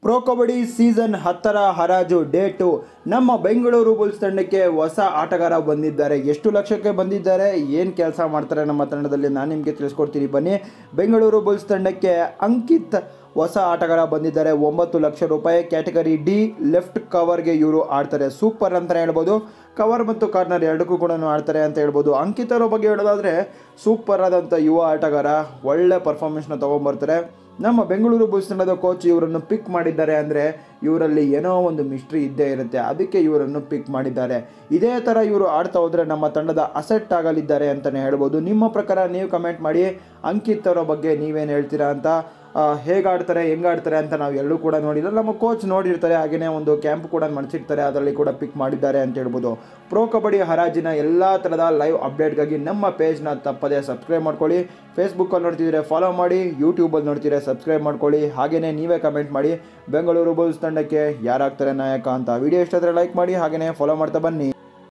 pro kabaddi season ಹತ್ತರ ಹರಾಜು date ನಮ್ಮ ಬೆಂಗಳೂರು ಬುಲ್ಸ್ ತಂಡಕ್ಕೆ ಹೊಸ ಆಟಗಾರ ಬಂದಿದ್ದಾರೆ ಎಷ್ಟು ಲಕ್ಷಕ್ಕೆ ಬಂದಿದ್ದಾರೆ ಏನು ಕೆಲಸ ಮಾಡ್ತಾರೆ ನಮ್ಮ ತಂಡದಲ್ಲಿ ನಾನು ನಿಮಗೆ ತಿಳಿಸ್ಕೊಡ್ತೀನಿ ಬನ್ನಿ ಬೆಂಗಳೂರು ಬುಲ್ಸ್ ತಂಡಕ್ಕೆ ಅಂಕಿತ್ ಹೊಸ ಆಟಗಾರ ಬಂದಿದ್ದಾರೆ ಒಂಬತ್ತು ಲಕ್ಷ ರೂಪಾಯಿ ಕ್ಯಾಟಗರಿ ಡಿ ಲೆಫ್ಟ್ ಕವರ್ಗೆ ಇವರು ಆಡ್ತಾರೆ ಸೂಪರ್ ಅಂತಲೇ ಹೇಳ್ಬೋದು ಕವರ್ ಮತ್ತು ಕಾರ್ನರ್ ಎರಡಕ್ಕೂ ಕೂಡ ಆಡ್ತಾರೆ ಅಂತ ಹೇಳ್ಬೋದು ಅಂಕಿತ್ ಅವರ ಬಗ್ಗೆ ಹೇಳೋದಾದರೆ ಸೂಪರ್ ಆದಂಥ ಯುವ ಆಟಗಾರ ಒಳ್ಳೆ ಪರ್ಫಾರ್ಮೆನ್ಸ್ನ ತೊಗೊಂಬರ್ತಾರೆ ನಮ್ಮ ಬೆಂಗಳೂರು ಬುಲ್ಸ್ ತಂಡದ ಕೋಚ್ ಇವರನ್ನು ಪಿಕ್ ಮಾಡಿದ್ದಾರೆ ಅಂದರೆ ಇವರಲ್ಲಿ ಏನೋ ಒಂದು ಮಿಸ್ಟ್ರಿ ಇದ್ದೇ ಇರುತ್ತೆ ಅದಕ್ಕೆ ಇವರನ್ನು ಪಿಕ್ ಮಾಡಿದ್ದಾರೆ ಇದೇ ಥರ ಇವರು ಆಡ್ತಾ ಹೋದರೆ ನಮ್ಮ ತಂಡದ ಅಸೆಟ್ ಆಗಲಿದ್ದಾರೆ ಅಂತಲೇ ಹೇಳ್ಬೋದು ನಿಮ್ಮ ಪ್ರಕಾರ ನೀವು ಕಮೆಂಟ್ ಮಾಡಿ ಅಂಕಿತ್ ಅವರ ಬಗ್ಗೆ ನೀವೇನು ಹೇಳ್ತೀರಾ ಅಂತ ಹೇಗೆ ಆಡ್ತಾರೆ ಹೆಂಗೆ ಆಡ್ತಾರೆ ಅಂತ ನಾವು ಎಲ್ಲೂ ಕೂಡ ನೋಡಿಲ್ಲ ನಮ್ಮ ಕೋಚ್ ನೋಡಿರ್ತಾರೆ ಹಾಗೆಯೇ ಒಂದು ಕ್ಯಾಂಪ್ ಕೂಡ ಮಾಡಿಸಿರ್ತಾರೆ ಅದರಲ್ಲಿ ಕೂಡ ಪಿಕ್ ಮಾಡಿದ್ದಾರೆ ಅಂತ ಹೇಳ್ಬೋದು ಪ್ರೋ ಕಬಡ್ಡಿ ಹರಾಜಿನ ಎಲ್ಲ ಥರದ ಲೈವ್ ಅಪ್ಡೇಟ್ಗಾಗಿ ನಮ್ಮ ಪೇಜ್ನ ತಪ್ಪದೇ ಸಬ್ಸ್ಕ್ರೈಬ್ ಮಾಡ್ಕೊಳ್ಳಿ ಫೇಸ್ಬುಕ್ಕಲ್ಲಿ ನೋಡ್ತಿದ್ರೆ ಫಾಲೋ ಮಾಡಿ ಯೂಟ್ಯೂಬಲ್ಲಿ ನೋಡ್ತಿದ್ರೆ ಸಬ್ಸ್ಕ್ರೈಬ್ ಮಾಡ್ಕೊಳ್ಳಿ ಹಾಗೆಯೇ ನೀವೇ ಕಮೆಂಟ್ ಮಾಡಿ ಬೆಂಗಳೂರು ಬುಲ್ಸ್ ತಂಡಕ್ಕೆ ಯಾರಾಗ್ತಾರೆ ನಾಯಕ ಅಂತ ವಿಡಿಯೋ ಇಷ್ಟ ಆದರೆ ಲೈಕ್ ಮಾಡಿ ಹಾಗೆಯೇ ಫಾಲೋ ಮಾಡ್ತಾ ಬನ್ನಿ